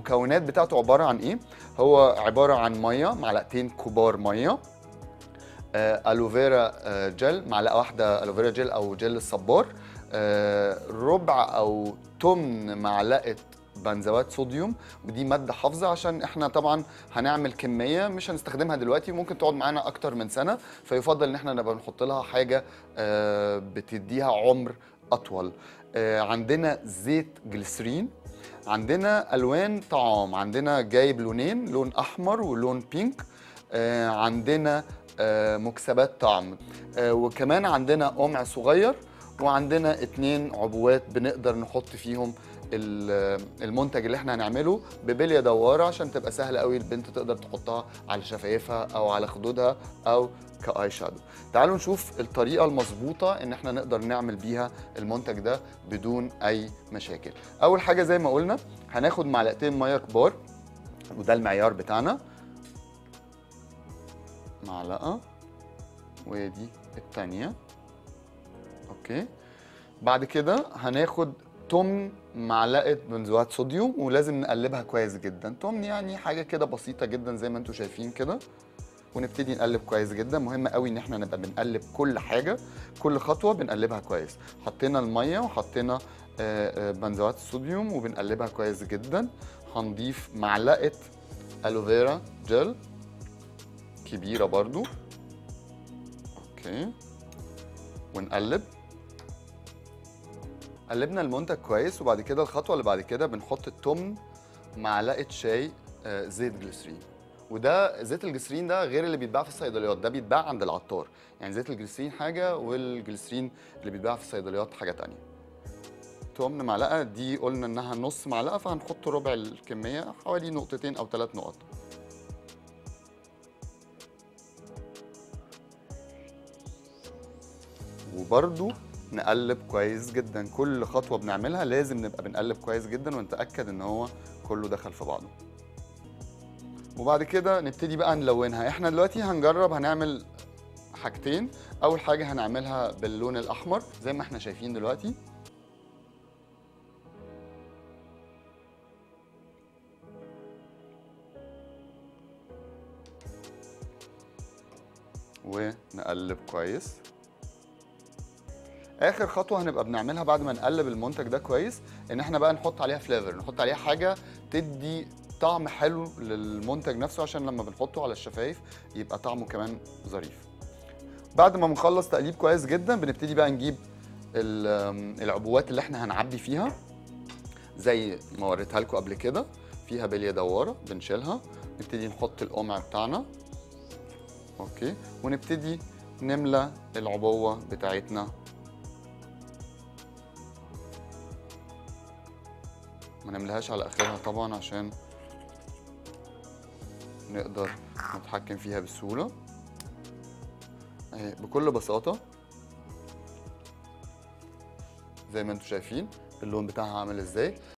المكونات بتاعته عباره عن ايه هو عباره عن ميه معلقتين كبار ميه آه، الوفيرا آه، جل معلقه واحده الوفيرا جل او جل الصبار آه، ربع او تمن معلقه بنزوات صوديوم ودي ماده حافظه عشان احنا طبعا هنعمل كميه مش هنستخدمها دلوقتي وممكن تقعد معانا اكتر من سنه فيفضل ان احنا نبقى نحط لها حاجه آه، بتديها عمر اطول آه، عندنا زيت جليسرين عندنا الوان طعام عندنا جايب لونين لون احمر ولون بينك آه، عندنا آه، مكسبات طعم آه، وكمان عندنا قمع صغير وعندنا اتنين عبوات بنقدر نحط فيهم ال- المنتج اللي احنا هنعمله ببليه دواره عشان تبقى سهله قوي البنت تقدر تحطها على شفايفها او على خدودها او كاي شادو تعالوا نشوف الطريقه المظبوطه ان احنا نقدر نعمل بيها المنتج ده بدون اي مشاكل اول حاجه زي ما قلنا هناخد معلقتين ميه كبار وده المعيار بتاعنا معلقه ودي التانية اوكي بعد كده هناخد تمن معلقه بنزوات صوديوم ولازم نقلبها كويس جدا تمن يعني حاجه كده بسيطه جدا زي ما انتم شايفين كده ونبتدي نقلب كويس جدا مهم قوي ان احنا نبقى بنقلب كل حاجه كل خطوه بنقلبها كويس حطينا الميه وحطينا آه، آه، بنزوات الصوديوم وبنقلبها كويس جدا هنضيف معلقه الوفيرا جل كبيره برضو اوكي ونقلب قلبنا المنتج كويس وبعد كده الخطوه اللي بعد كده بنحط التمن معلقه شاي آه، زيت جليسرين وده زيت الجليسرين ده غير اللي بيتباع في الصيدليات ده بيتباع عند العطار يعني زيت الجليسرين حاجه والجليسرين اللي بيتباع في الصيدليات حاجه تانية تمن معلقه دي قلنا انها نص معلقه فهنحط ربع الكميه حوالي نقطتين او ثلاث نقط وبرده نقلب كويس جدا كل خطوه بنعملها لازم نبقى بنقلب كويس جدا ونتاكد ان هو كله دخل في بعضه وبعد كده نبتدي بقى نلونها احنا دلوقتي هنجرب هنعمل حاجتين اول حاجه هنعملها باللون الاحمر زي ما احنا شايفين دلوقتي ونقلب كويس اخر خطوه هنبقى بنعملها بعد ما نقلب المنتج ده كويس ان احنا بقى نحط عليها فليفر نحط عليها حاجه تدي طعم حلو للمنتج نفسه عشان لما بنحطه على الشفايف يبقى طعمه كمان ظريف بعد ما بنخلص تقليب كويس جدا بنبتدي بقى نجيب ال- العبوات اللي احنا هنعبي فيها زي ما وريتها لكم قبل كده فيها بليه دواره بنشيلها نبتدي نحط القمع بتاعنا اوكي ونبتدي نملى العبوه بتاعتنا ما نملهاش على اخرها طبعا عشان نقدر نتحكم فيها بسهوله اهي بكل بساطه زي ما انتم شايفين اللون بتاعها عامل ازاي